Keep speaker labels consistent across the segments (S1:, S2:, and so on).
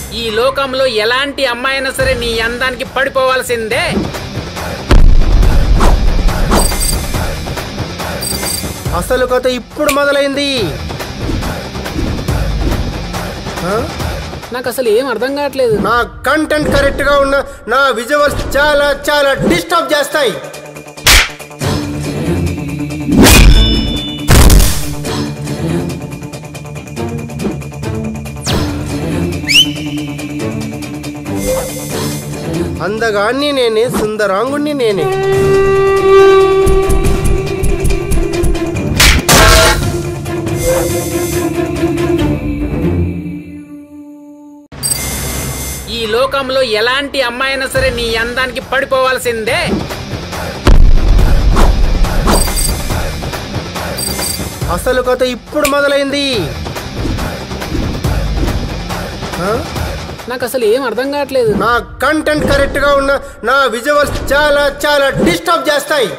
S1: ఈ లోకంలో ఎలాంటి అమ్మాయినా సరే నీ అందానికి పడిపోవాల్సిందే
S2: అసలు కథ ఇప్పుడు మొదలైంది ఆ?
S1: నాకు అసలు ఏం అర్థం కావట్లేదు
S2: నా కంటెంట్ కరెక్ట్ గా ఉన్న నా విజువల్స్ చాలా చాలా డిస్టర్బ్ చేస్తాయి అందగాన్ని నేనే సుందరాంగుణ్ణి నేనే
S1: ఈ లోకంలో ఎలాంటి అమ్మాయినా సరే నీ అందానికి పడిపోవాల్సిందే
S2: అసలు కథ ఇప్పుడు మొదలైంది ఆ?
S1: నాకు అసలు ఏం అర్థం కావట్లేదు
S2: నా కంటెంట్ కరెక్ట్ గా ఉన్న నా విజువల్స్ చాలా చాలా డిస్టర్బ్ చేస్తాయి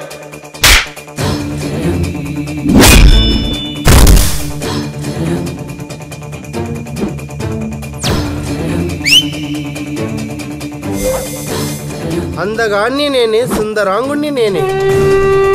S2: అందగాన్ని నేనే సుందరాంగుణ్ణి నేనే